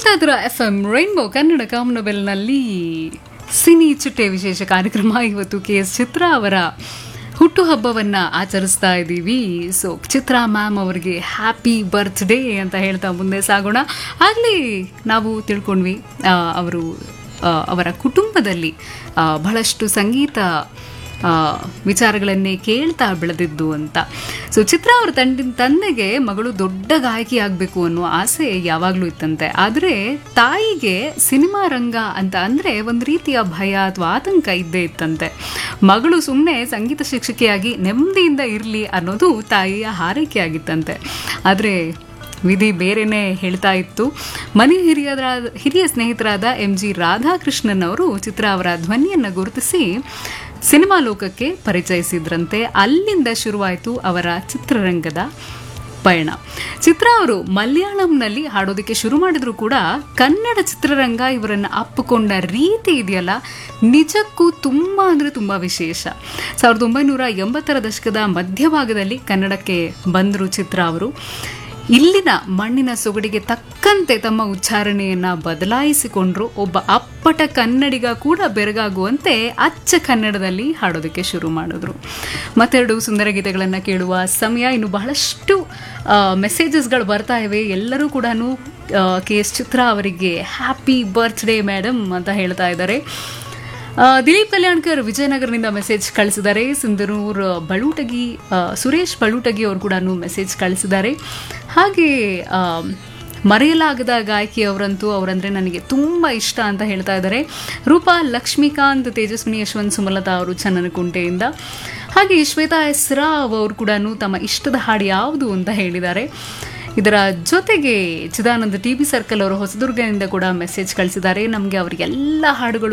ಕೇಳ್ತಾ ಇದ್ರ F M rainbow Kannada ಕಾಮನಬೆಲ್ನಲ್ಲಿ ಸಿನಿ ಚಿಟ್ಟೆ ವಿಶೇಷ ಕಾರ್ಯಕ್ರಮ ಇವತ್ತು ಕೆ ಎಸ್ ಚಿತ್ರ ಅವರ ಹುಟ್ಟುಹಬ್ಬವನ್ನ ಆಚರಿಸ್ತಾ ಇದ್ದೀವಿ ಸೊ ಚಿತ್ರ ಮ್ಯಾಮ್ ಅವರಿಗೆ ಹ್ಯಾಪಿ ಬರ್ತ್ಡೇ ಅಂತ ಹೇಳ್ತಾ ಮುಂದೆ ಸಾಗೋಣ ಆಗಲೇ ನಾವು ತಿಳ್ಕೊಂಡ್ವಿ ಆ, ಅವರು ಆ, ಅವರ ಕುಟುಂಬದಲ್ಲಿ ಆ, ಬಹಳಷ್ಟು ಸಂಗೀತ ಆ, ವಿಚಾರಗಳನ್ನೇ ಕೇಳ್ತಾ ಬೆಳೆದಿದ್ದು ಅಂತ ಸೊ ಚಿತ್ರ ಅವರ ತಂಡ ತಂದೆಗೆ ಮಗಳು ದೊಡ್ಡ ಗಾಯಕಿ ಆಗಬೇಕು ಅನ್ನೋ ಆಸೆ ಯಾವಾಗಲೂ ಇತ್ತಂತೆ ಆದರೆ ತಾಯಿಗೆ ಸಿನಿಮಾ ರಂಗ ಅಂತ ಅಂದರೆ ಒಂದು ರೀತಿಯ ಭಯ ಅಥವಾ ಆತಂಕ ಇದ್ದೇ ಇತ್ತಂತೆ ಮಗಳು ಸುಮ್ಮನೆ ಸಂಗೀತ ಶಿಕ್ಷಕಿಯಾಗಿ ನೆಮ್ಮದಿಯಿಂದ ಇರಲಿ ಅನ್ನೋದು ತಾಯಿಯ ಹಾರೈಕೆ ಆಗಿತ್ತಂತೆ ಆದರೆ ವಿಧಿ ಬೇರೆನೇ ಹೇಳ್ತಾ ಇತ್ತು ಮನೆ ಹಿರಿಯರಾದ ಹಿರಿಯ ಸ್ನೇಹಿತರಾದ ಎಂ ಜಿ ರಾಧಾಕೃಷ್ಣನ್ ಅವರು ಚಿತ್ರ ಅವರ ಧ್ವನಿಯನ್ನು ಗುರುತಿಸಿ ಸಿನಿಮಾ ಲೋಕಕ್ಕೆ ಪರಿಚಯಿಸಿದ್ರಂತೆ ಅಲ್ಲಿಂದ ಶುರುವಾಯಿತು ಅವರ ಚಿತ್ರರಂಗದ ಪಯಣ ಚಿತ್ರ ಅವರು ಮಲಯಾಳಂನಲ್ಲಿ ಹಾಡೋದಕ್ಕೆ ಶುರು ಮಾಡಿದ್ರು ಕೂಡ ಕನ್ನಡ ಚಿತ್ರರಂಗ ಇವರನ್ನು ಅಪ್ಪಿಕೊಂಡ ರೀತಿ ಇದೆಯಲ್ಲ ನಿಜಕ್ಕೂ ತುಂಬ ಅಂದರೆ ತುಂಬ ವಿಶೇಷ ಸಾವಿರದ ಒಂಬೈನೂರ ಎಂಬತ್ತರ ದಶಕದ ಮಧ್ಯಭಾಗದಲ್ಲಿ ಕನ್ನಡಕ್ಕೆ ಬಂದರು ಚಿತ್ರ ಅವರು ಇಲ್ಲಿನ ಮಣ್ಣಿನ ಸೊಗಡಿಗೆ ತಕ್ಕಂತೆ ತಮ್ಮ ಉಚ್ಚಾರಣೆಯನ್ನ ಬದಲಾಯಿಸಿಕೊಂಡ್ರು ಒಬ್ಬ ಅಪ್ಪಟ ಕನ್ನಡಿಗ ಕೂಡ ಬೆರಗಾಗುವಂತೆ ಅಚ್ಚ ಕನ್ನಡದಲ್ಲಿ ಹಾಡೋದಕ್ಕೆ ಶುರು ಮಾಡಿದ್ರು ಮತ್ತೆರಡು ಸುಂದರ ಗೀತೆಗಳನ್ನು ಕೇಳುವ ಸಮಯ ಇನ್ನು ಬಹಳಷ್ಟು ಮೆಸೇಜಸ್ಗಳು ಬರ್ತಾ ಇವೆ ಎಲ್ಲರೂ ಕೂಡ ಕೆ ಎಸ್ ಚಿತ್ರ ಅವರಿಗೆ ಹ್ಯಾಪಿ ಬರ್ತ್ಡೇ ಮೇಡಮ್ ಅಂತ ಹೇಳ್ತಾ ಇದ್ದಾರೆ ಆ, ದಿಲೀಪ್ ಕಲ್ಯಾಣ್ಕರ್ ವಿಜಯನಗರದಿಂದ ಮೆಸೇಜ್ ಕಳಿಸಿದ್ದಾರೆ ಸಿಂಧನೂರ್ ಬಳುಟಗಿ ಆ, ಸುರೇಶ್ ಬಳುಟಗಿ ಅವರು ಕೂಡ ಮೆಸೇಜ್ ಕಳಿಸಿದ್ದಾರೆ ಹಾಗೆ ಆ, ಮರೆಯಲಾಗದ ಗಾಯಕಿ ಅವರಂತೂ ಅವರಂದ್ರೆ ನನಗೆ ತುಂಬ ಇಷ್ಟ ಅಂತ ಹೇಳ್ತಾ ಇದ್ದಾರೆ ರೂಪಾ ಲಕ್ಷ್ಮೀಕಾಂತ್ ತೇಜಸ್ವಿನಿ ಯಶವಂತ್ ಸುಮಲತಾ ಅವರು ಚನ್ನನಕುಂಟೆಯಿಂದ ಹಾಗೆ ಶ್ವೇತಾ ಎಸ್ ರಾವ್ ಅವರು ಕೂಡ ತಮ್ಮ ಇಷ್ಟದ ಹಾಡು ಯಾವುದು ಅಂತ ಹೇಳಿದ್ದಾರೆ ಇದರ ಜೊತೆಗೆ ಚಿದಾನಂದ್ ಟಿ ಬಿ ಸರ್ಕಲ್ ಅವರು ಹೊಸದುರ್ಗದಿಂದ ಕೂಡ ಮೆಸೇಜ್ ಕಳಿಸಿದ್ದಾರೆ ನಮಗೆ ಅವರಿಗೆಲ್ಲ ಹಾಡುಗಳು